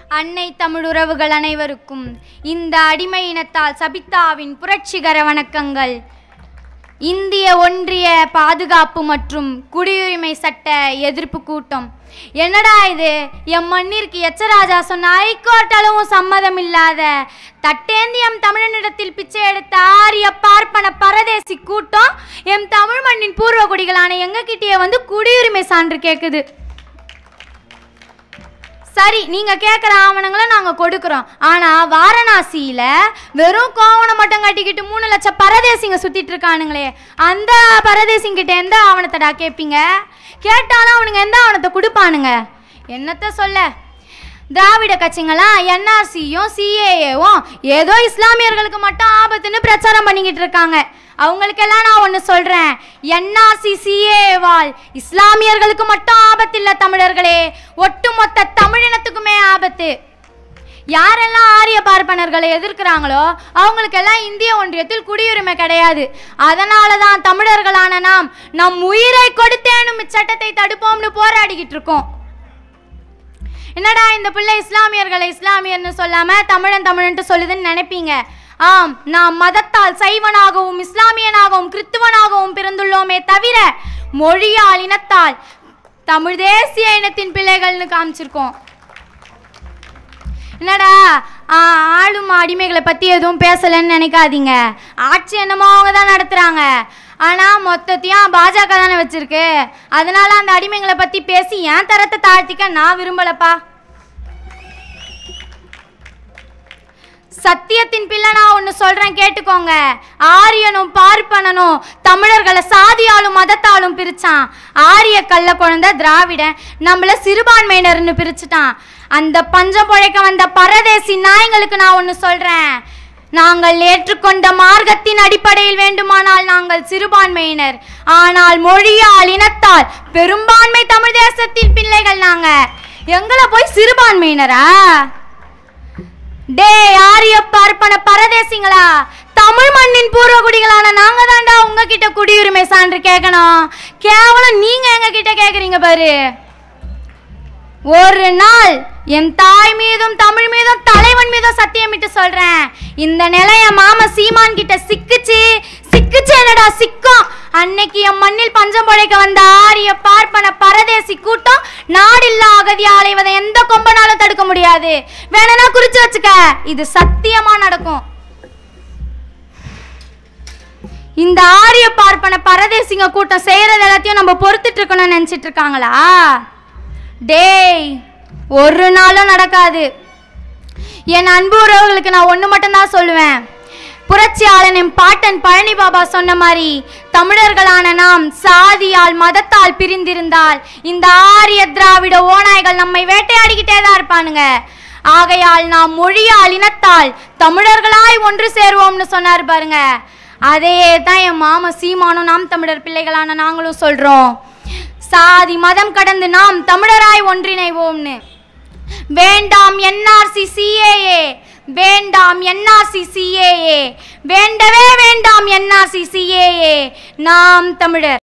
அன்னை தமிழுறவுகள் அனைவருக்கும் இந்த அடிமை இனத்தால் சபித்தாவின் புரட்சிகர வணக்கங்கள் இந்திய ஒன்றிய பாதுகாப்பு மற்றும் குடியுரிமை சட்ட எதிர்ப்பு கூட்டம் என்னடா இது எம் மண்ணிற்கு எச்சராஜா சொன்ன ஹைகோர்ட் அளவும் சம்மதம் இல்லாத தட்டேந்தி எம் தமிழனிடத்தில் பிச்சை எடுத்த ஆரிய பார்ப்பன பரதேசி கூட்டம் எம் தமிழ் மண்ணின் பூர்வ குடிகளான எங்ககிட்டயே வந்து குடியுரிமை சான்று கேட்குது சரி நீங்க கேட்குற ஆவணங்களை நாங்க கொடுக்குறோம் ஆனா வாரணாசியில வெறும் கோவணம் மட்டும் கட்டிக்கிட்டு மூணு லட்சம் பரதேசிங்க சுத்திட்டு இருக்கானுங்களே அந்த பரதேசிங்கிட்ட எந்த ஆவணத்தடா கேட்பீங்க கேட்டாலும் அவனுங்க எந்த ஆவணத்தை கொடுப்பானுங்க என்னத்த சொல்ல திராவிட கட்சிங்களாம் என்ஆர்சியும் சிஏஏவும் ஏதோ இஸ்லாமியர்களுக்கு மட்டும் ஆபத்துன்னு பிரச்சாரம் பண்ணிக்கிட்டு இருக்காங்க அவங்களுக்கெல்லாம் நான் ஒன்று சொல்கிறேன் என்ஆர்சி சிஏவால் இஸ்லாமியர்களுக்கு மட்டும் ஆபத்தில்லை தமிழர்களே ஒட்டுமொத்த தமிழினத்துக்குமே ஆபத்து யாரெல்லாம் ஆரிய பார்ப்பனர்களை எதிர்க்கிறாங்களோ அவங்களுக்கெல்லாம் இந்திய ஒன்றியத்தில் குடியுரிமை கிடையாது அதனால தான் தமிழர்களான நாம் நம் உயிரை கொடுத்தேனும் இச்சட்டத்தை தடுப்போம்னு போராடிக்கிட்டு இருக்கோம் என்னடா இந்த பிள்ளை இஸ்லாமியர்களை இஸ்லாமியர்னு சொல்லாம தமிழன் தமிழன்ட்டு சொல்லுதுன்னு நினைப்பீங்க ஆம் நாம் மதத்தால் சைவனாகவும் இஸ்லாமியனாகவும் கிறித்துவனாகவும் பிறந்துள்ளோமே தவிர மொழியால் இனத்தால் தமிழ் தேசிய இனத்தின் பிள்ளைகள்னு காமிச்சிருக்கோம் என்னடா ஆ, ஆளும் அடிமைகளை பற்றி எதுவும் பேசலைன்னு நினைக்காதீங்க ஆட்சி என்னமோ அவங்க தான் நடத்துகிறாங்க ஆனால் மொத்தத்தையும் பாஜக தானே வச்சிருக்கு அதனால அந்த அடிமைகளை பற்றி பேசி என் தரத்தை தாழ்த்திக்க நான் விரும்பலப்பா சத்தியத்தின் பிள்ளை நான் ஒன்று சொல்கிறேன் கேட்டுக்கோங்க ஆரியனும் பார்ப்பனனும் தமிழர்களை சாதியாலும் மதத்தாலும் பிரிச்சான் ஆரிய கள்ள குழந்தை திராவிடன் நம்மள சிறுபான்மையினர்னு பிரிச்சுட்டான் அந்த பஞ்சம் பொழைக்க வந்த பரதேசி நாய்ங்களுக்கு நான் ஒன்று சொல்கிறேன் நாங்கள் ஏற்றுக்கொண்ட மார்க்கத்தின் அடிப்படையில் வேண்டுமானால் நாங்கள் சிறுபான்மையினர் ஆனால் மொழியால் இனத்தால் பெரும்பான்மை தமிழ் தேசத்தின் பிள்ளைகள் நாங்க எங்களை போய் சிறுபான்மையினரா டே ஆரிய பார்ப்பன பரதேசிங்களா தமிழ் மண்ணின் பூர்வகுடிகளான நாங்க தாண்டா உங்ககிட்ட குடியுரிமை சான்று கேட்கணும் கேவலம் நீங்க எங்க கிட்ட கேக்குறீங்க பாரு ஒரு நாள் என் தாய் மீதும் தமிழ் மீதும் தலைவன் மீதும் சத்தியமிட்டு சொல்றேன் இந்த நிலை என் மாமா சீமான் கிட்ட சிக்குச்சு சிக்குச்சு என்னடா சிக்கும் அன்னைக்கு என் மண்ணில் பஞ்சம் பொழைக்க வந்த ஆரிய பார்ப்பன பரதேசி கூட்டம் நாடில்லா அகதியா அலைவதை எந்த கொம்பனாலும் தடுக்க முடியாது வேணும்னா குறிச்சு வச்சுக்க இது சத்தியமா நடக்கும் இந்த ஆரிய பார்ப்பன பரதேசிங்க கூட்டம் செய்யறது எல்லாத்தையும் நம்ம பொறுத்துட்டு இருக்கணும்னு நினைச்சிட்டு இருக்காங்களா டேய் ஒரு நாளும் நடக்காது என் அன்பு உறவுகளுக்கு நான் ஒன்று மட்டும்தான் சொல்லுவேன் புரட்சியாளன் என் பாட்டன் பழனி பாபா சொன்ன மாதிரி தமிழர்களான நாம் சாதியால் மதத்தால் பிரிந்திருந்தால் இந்த ஆரிய திராவிட ஓநாய்கள் நம்மை வேட்டையாடிக்கிட்டே தான் இருப்பானுங்க ஆகையால் நாம் மொழியால் இனத்தால் தமிழர்களாய் ஒன்று சேருவோம்னு சொன்னார் பாருங்க அதையே தான் என் மாமா சீமானும் நாம் தமிழர் பிள்ளைகளான நாங்களும் சொல்றோம் சாதி மதம் கடந்து நாம் தமிழராய் ஒன்றிணைவோம்னு வேண்டாம் என்ஆர்சி சிஏஏ வேண்டாம் என்ஆர்சி சிஏஏ வேண்டவே வேண்டாம் என்ஆர்சி சிஏஏ நாம் தமிழர்